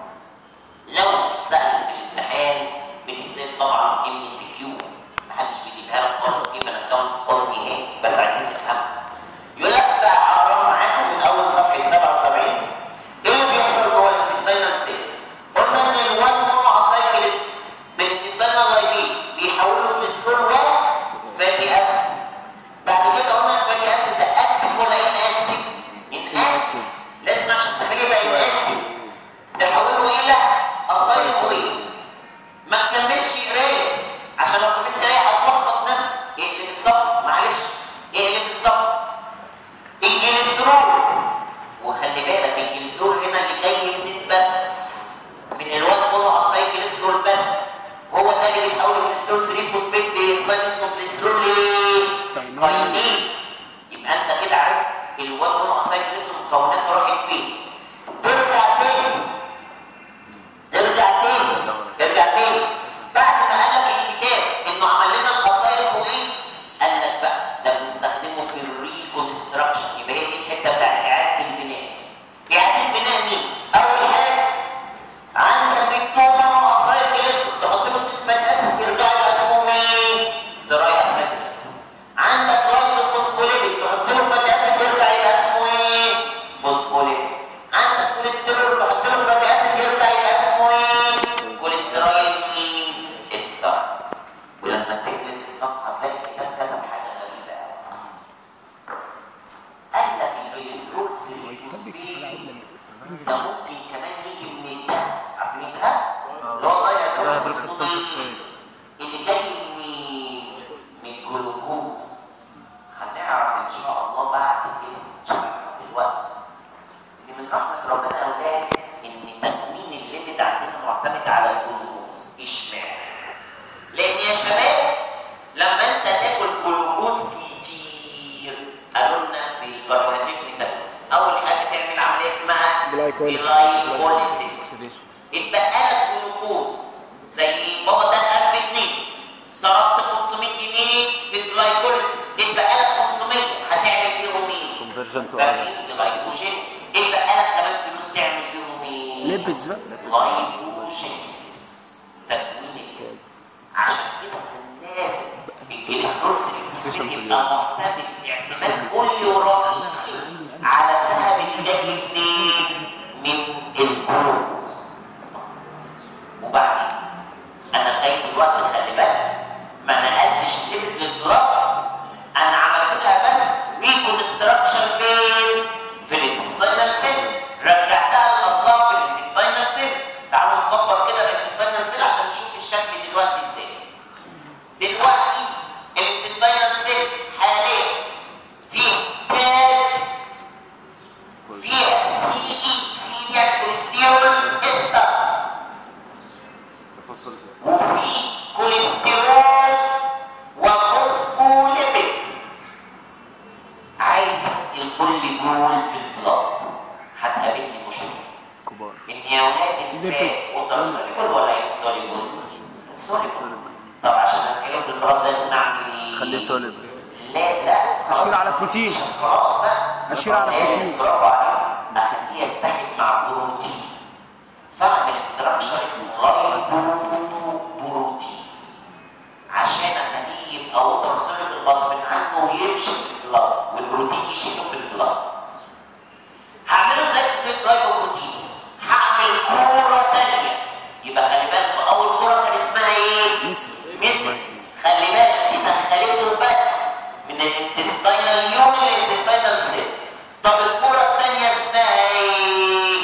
لو سأل في الامتحان بتنزل طبعا ام سي كيو محدش بيجيبها لك خالص كيف انا كام قرن ايه بس عايزين نفهم يقول لك بقى هقرا معاكم من اول صفحه 77 ايه اللي بيحصل جوه الانتستينال سيل قلنا ان الوان مونو اسايكلس من الانتستينال لايبيز بيحولوا كوليسترول وفاتي اسيد بعد كده قلنا الفاتي اسيد ده اكتف ولا ان اكتف؟ ان اكتف لازم عشان تخليه يبقى ان اكتف تحوله الى اصايل ايه ما تكملش قرايه عشان لو كملت قرايه هتلخبط نفسك اقلب الصف معلش اقلب الصف الجليسرول وخلي بالك الجليسرول هنا اللي جاي منين بس من الواد مونو اصايل جليسرول بس هو ده اللي بيتحول لجليسرول 3 فوسفيت بانزيم اسمه جليسرول ايه؟ كاينيز يبقى انت كده عارف الواد مونو اصايل جليسرول مكوناته راحت فين ترجع تاني ترجع تاني ترجع تاني بعد ما قال لك الكتاب انه عمل لنا الاصايل فوقيه قال لك بقى ده بنستخدمه في الريكونستراكشن يبقى هي دي الحته بتاعت اعاده البناء اعاده البناء مين؟ اول حاجه عندك التومه واصايل جلسه تحط له الفات اسيد يرجع يبقى اسمه مين؟ دراي اسيد عندك لايزوفوسفوليبيد تحط له فات اسيد يرجع يبقى اسمه ايه؟ فوسفوليبيد عندك كوليسترول تحط له فات اسيد يرجع يبقى اسمه ايه؟ كوليسترول مين؟ استر ولما تكتب الصفحه تلاقي الكتاب كتب حاجه غريبه قوي قال لك الكوليسترول سيليكوسبيد ده ممكن كمان يجي من الدم عارفين الدم؟ اللي هو الهيدروكسيد اللي جاي من من الجلوكوز هنعرف ان شاء الله بعد كده مش هنعرف دلوقتي ان من رحمه ربنا يا اولاد ان تكوين الليبيد عندنا معتمد على الجلوكوز اشمعنى؟ لان يا شباب لما انت تاكل جلوكوز كتير قالوا لنا في الكربوهيدرات ميتابوليزم اول حاجه تعمل عمليه اسمها جلايكوليسيس. جلايكوليسيس اتبقى لك جلوكوز زي بابا ده 1000 جنيه صرفت 500 جنيه في الجلايكوليسيس اتبقى لك 500 هتعمل بيهم ايه؟ كونفرجن تو فاكرين جلايكوجينيس اتبقى لك كمان فلوس تعمل بيهم ايه؟ ليبيدز بقى لايبوجينيسيس تكوين الجلد عشان كده لازم الجليسرول سيليكوسيد يبقى معتمد اعتماد كلي ورئيسي على الذهب فيها سي اي سي يعني كوليسترول استر وفي كوليسترول وفوسفوليبيد عايز الكل دول في البلاد هتقابلني مشكله كبار ان يا ولاد الفات ووتر سوليبل ولا انسوليبل؟ سوليبل طب عشان اتكلم في البلاد لازم اعمل ايه؟ خليه سوليد لا لا خلاص. أشير على بروتين. خلاص بقى أشير على لازم بروتين. برافو عليك اخليه يتحد مع بروتين فاعمل استراكشر بروتين عشان اخليه يبقى ووتر سوليبل غصب عنه ويمشي في البلاد والبروتين يشيله في البلاد هعمله زي السيت بروتين هعمل كوره تانية يبقى خلي بالك اول كوره كان اسمها ايه؟ ميسي. ميسي خلي بالك دي دخلته بس من الانتستينال يوم للانتستينال سيل طب الكوره الثانيه اسمها ايه؟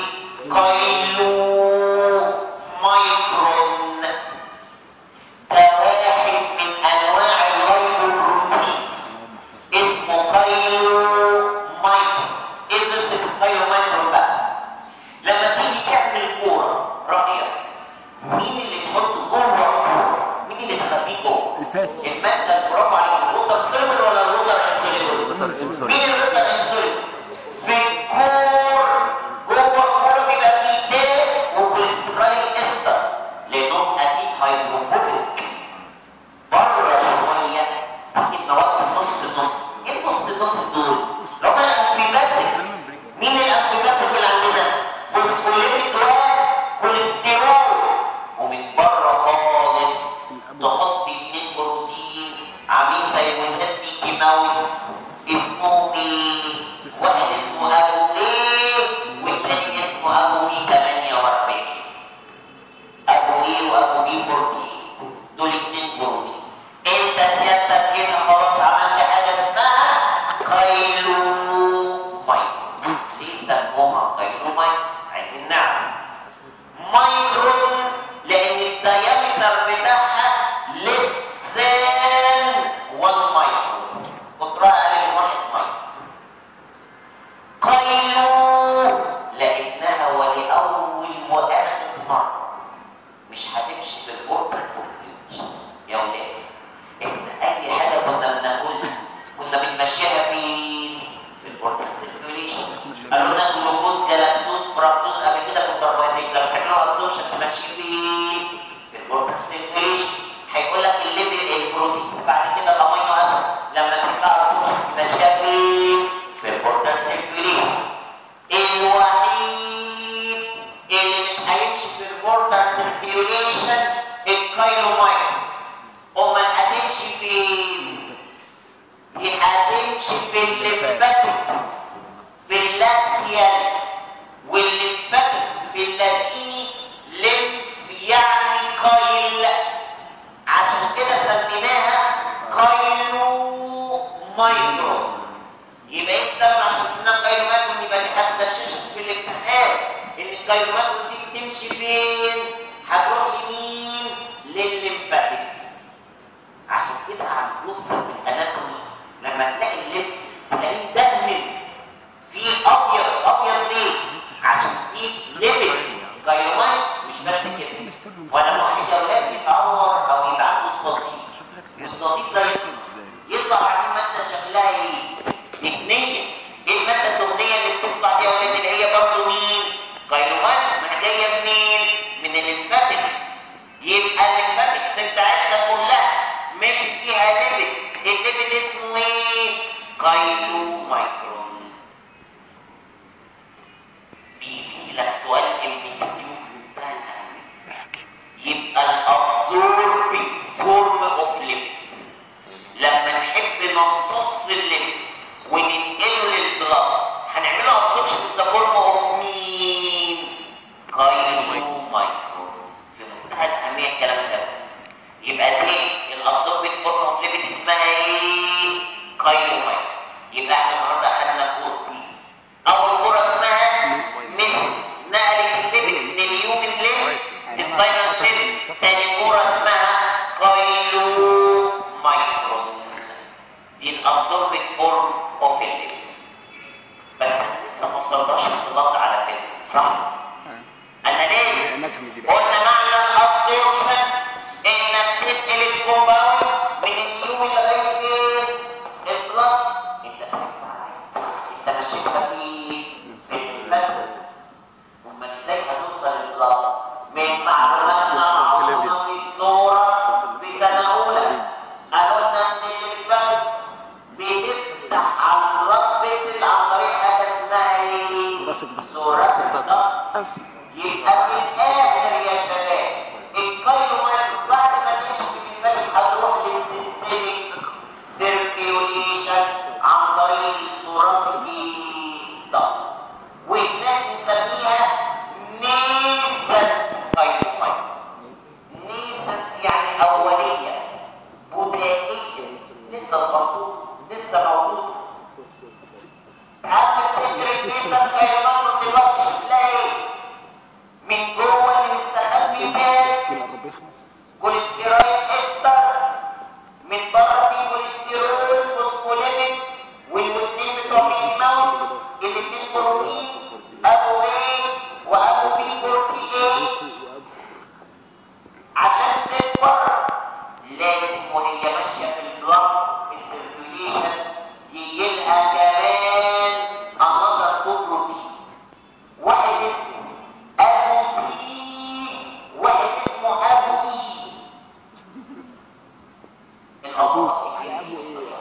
كايلو مايكرون ده واحد من انواع اللايبوبروتينز اسمه كايلو مايكرون ايه قصه الكايلو مايكرون بقى؟ لما تيجي تعمل كوره رايك مين اللي تحطه جوه الكوره؟ مين اللي تخبيه جوه؟ الفات المادة اللي برافو عليك الوتر سيربل ولا الوتر انسوليبل؟ ووتر انسوليبل. مين الوتر انسوليبل؟ في الكور جوه الكور بيبقى فيه تاء وكوليسترول استر لانهم اكيد هيدروفوبيك بره شويه تيجي المواد نص نص ايه نص نص دول؟ لو كان الانتيباسيك مين الانتيباسيك اللي عندنا؟ فوسفوليبيد وكوليسترول ومن بره خالص تحط اتنين بروتين عاملين زي مهدد ميكي ماوس اسمه ايه؟ واحد اسمه ابو ايه والتاني اسمه ابو بي 48 ابو ايه وابو بي 14 دول اتنين بروتين انت سيادتك كده خلاص عملت حاجه اسمها كايلو مايكرو ليه سموها كايلو مايكرو عايزين نعرف مايكرون لان الديامتر بتاعها ليس ذان 1 مايكرون قطرها اقل من 1 مايكرون قيلوا لانها ولاول واخر مره مش هتمشي في الاوربن سيركيوليشن يا ولاد احنا اي حاجه كنا بنقولها كنا بنمشيها فين في الاوربن سيركيوليشن قالوا لنا جلوكوز جلاكتوز فركتوز قبل كده في الكربوهيدرات لما تعملوا ابزوربشن تمشي فين في الاوربن سيركيوليشن هيقول لك الليفل البروتين بعد كده الامينو اسيد لما تعمل ابزوربشن تمشيها فين في الاوربن سيركيوليشن الوحيد اللي مش هيمشي في البورتال سيركيوليشن الكايلومايكرو امال هتمشي فين؟ دي هتمشي في الليمفاتكس في اللاكتيالز والليمفاتكس باللاتيني ليمف يعني كايل عشان كده سميناها كايلو مايكرو يبقى ايه السبب عشان سميناها كايلو مايكرو يبقى دي هتغششك في الامتحان ان الكايلو مايكرو دي تمشي فين؟ هتروح يمين للليمفاتكس عشان كده هتبص في الاناتومي لما تلاقي الليمف تلاقيه دهن في ابيض ابيض ليه؟ عشان في ليبل كايرومايت مش بس كده ولا واحد يا ولاد يتعور او يبقى عنده صديق والصديق ده يطلع يطلع بعدين ماده شكلها ايه؟ دهنيه ايه الماده الدهنيه اللي بتطلع دي يا ولاد اللي هي برضه مين؟ كايرومايت ما هي جايه منين؟ من الليمفاتكس يبقى الليمفاتكس بتاعتنا كلها ماشي فيها ليبل الليبل اسمه ايه؟ كايلو مايكرون بيجي لك سؤال ام سي كيو في منتهى الاهميه يبقى الابزوربنج فورم اوف ليبيد لما نحب نمتص الليبيد وننقله للبلاد هنعمله ابزوربشن ذا فورم اوف مين؟ كايلو مايكرو في منتهى الاهميه الكلام ده يبقى تاني الابزوربنج فورم اوف ليبيد اسمها ايه؟ كايلو مايكرو توصلناش انضباط على كده صح؟ انا لازم الاناتومي دي بقى قلنا معنى الابسوربشن انك تنقل الكومباوند من النيو لغايه ايه؟ البلد انت انت مشيت في في المركز امال ازاي هتوصل للبلد؟ من معلوماتنا معروفه من الصوره في سنه اولى قالوا لنا ان الفرد بتفتح على البلد بيسل عن طريق حاجه اسمها ايه؟ ثلاثي الضغط. ثلاثي الضغط يبقى في الاخر يا شباب الكايرومان بعد ما تمشي في الفريق هتروح للسيستميك سيركيوليشن عن طريق الثلاثي الضغط وهناك نسميها نيزن كايرومان نيزن يعني اوليه بدائيه لسه صغير لسه موجود عارف تدرك نيزن كايرومان دلوقتي شكلها ايه من جوه اللي مستخبي كان كده الرب يخلص كوليسترول استر من بره فيه كوليسترول فوسفوليبيد والوزنين بتوع مين ماوس الاثنين بروتين ابو ايه وابو بي بروتين ايه عشان تكبر لازم وهي ماشيه في البلد في السيركيوليشن يجي لها كمان انظر تو بروتين واحد اسمه ابو سي واحد اسمه ابو اي الابو يا ابو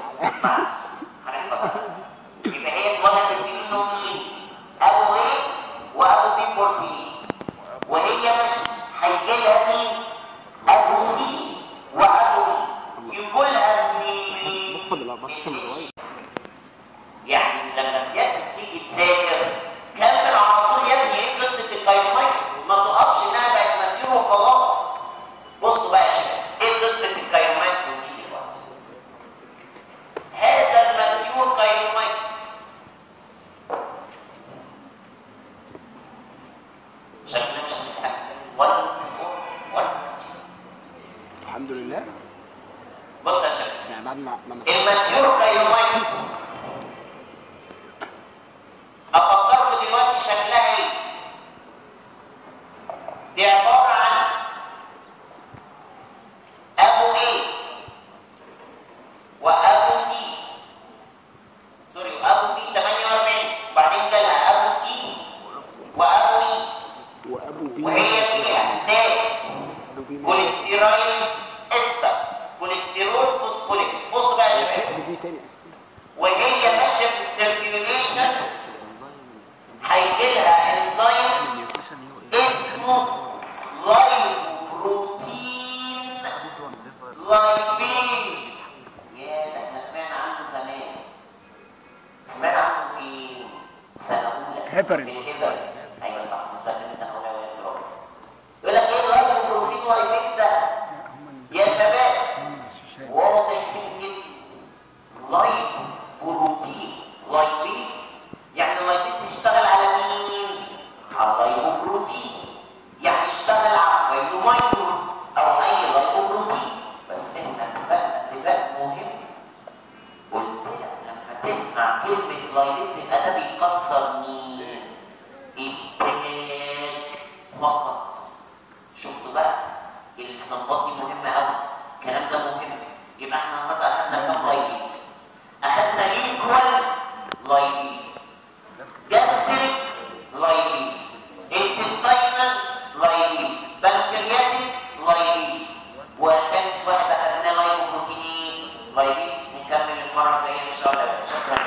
ايه يبقى هي اتولدت منه مين ابو ايه وابو بي بروتين وهي مش هيجي لها مين ابو سي وابو اي يقول لها منين باخد ال 14 من رواية. يعني لما سيادتك تيجي تذاكر كمل على طول يا ابني ايه قصه الكايرومايت ما تقفش انها بقت ماتير وخلاص بصوا بقى يا شباب ايه قصه الكايرومايت ودي دلوقتي هذا الماتيور كايرومايت شكله مش هتحقق ولا تصور ولا ماتيور الحمد لله بص يا شباب يعني بعد ما ما مسكت الماتيور كايرومايت افكركم دلوقتي شكلها ايه دي عباره عن ابو ايه وابو سي سوري وابو بي 48 وبعدين جالها ابو سي وابو اي وابو بي وهي فيها دال ابو بي كوليسترول استر كوليسترول فوسفوليك بصوا بقى يا شباب ابو بي تاني اصلا وهي ماشيه في السيركيوليشن هيجي لها انزيم اسمه لايبوبروتين لايبيز يا ده احنا سمعنا عنه زمان سمعنا عنه في سنه اولى هيبرين. في الهيبرين ايوه صح مسمين سنه اولى ولا رابعه يقول لك ايه اللايبوبروتين لايبيز ده يا شباب واضح في الجسم لايف بروتين لايبيز يعني اللايبيز يشتغل على مين؟ على اللايبوبروتين يعني يشتغل على اللايبومايتور او اي لايبوبروتين بس احنا اتفقنا اتفاق مهم قلت لك لما تسمع كلمة لايبيز يبقى ده بيكسر مين؟ التاج فقط شفتوا بقى الاستنباط دي مهمة قوي الكلام ده مهم يبقى احنا النهارده اخدنا كام لايبيز اخدنا ليكوال لايبيز جاستريك لايبيز انتستينال لايبيز بنكرياتيك لايبيز وخامس واحد اخدنا لايبوبروتين لايبيز نكمل المره الجايه ان شاء الله شكرا